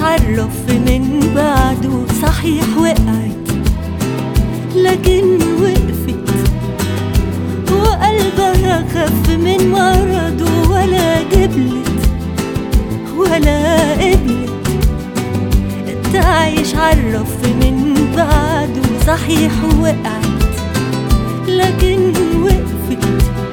عرف من بعده صحيح وقعت لكن وقفت وقلبها خف من مرضه ولا جبلت ولا قبلت تعيش عرف من بعده صحيح وقعت لكن وقفت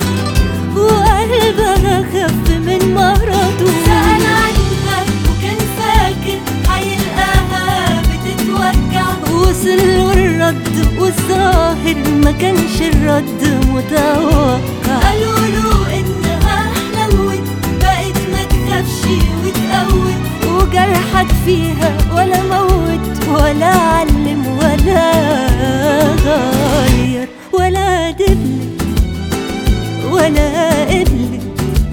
وقلبها خف من مرضه سأل عنها وكان فاكر هيلقاها بتتوجع وصل له الرد والظاهر ما كانش الرد متوقع قالوا له انها حلوت بقت ما تخافش وتقوت وجرحك فيها ولا موت ولا علم ولا غير ولا دبلت ولا قبلت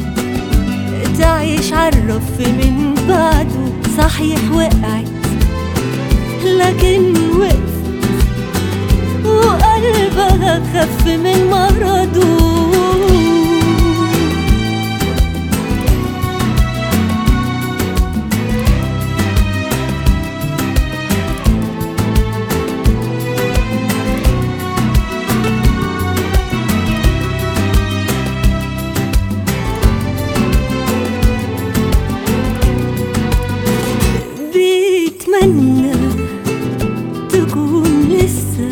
تعيش عالرف من بعده صحيح وقعت لكن وقفت وقلبها خف من مرضه بيتمنى تكون لسه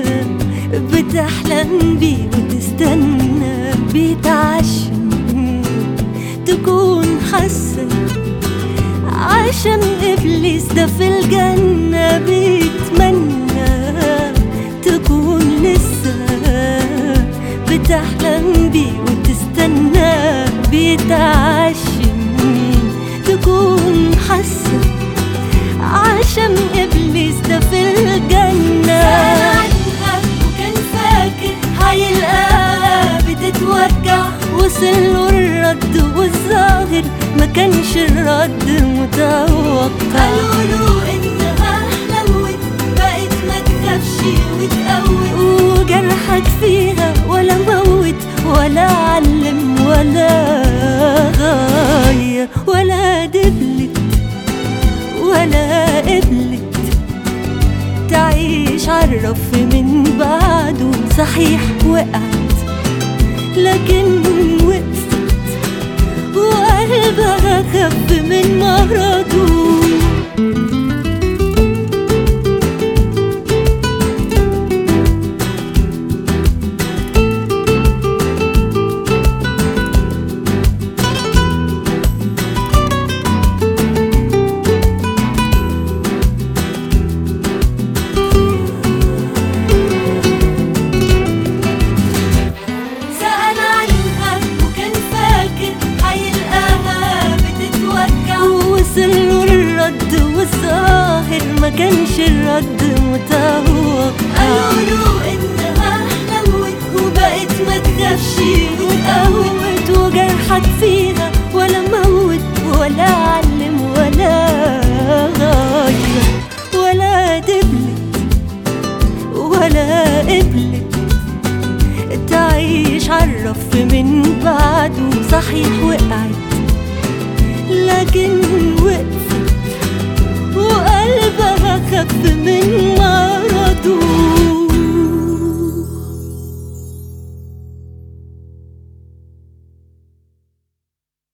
بتحلم بيه وتستنى بيتعشم تكون حاسة عشان إبليس ده في الجنة بيتمنى تكون لسه بتحلم بيه وتستنى بيتعشم تكون حاسة عشان إبليس ده في الجنة وكان فاكر هيلقاها بتتوجع وصل له الرد والظاهر ما كانش الرد متوقع قالوا له انها حلوت بقت ما تخافش وتقوت وجرحك فيها ولا موت ولا علم ولا غير ولا دبلت ولا قبلت تعيش عالرف من بعده صحيح وقعت لكن وقفت وقلبها خف من مرضه سأل عنها وكان فاكر هيلقاها بتتوجع ووصل له الرد والظاهر ما كانش الرد متوقع قالوا له انها حلوت وبقت ما تخافش وتقوت وجرحك فيها ولا موت ولا علم ولا غير ولا دبلت ولا قبلت تعيش عالرف من بعده صحيح وقعت لكن وقفت وقلبها خف من مرض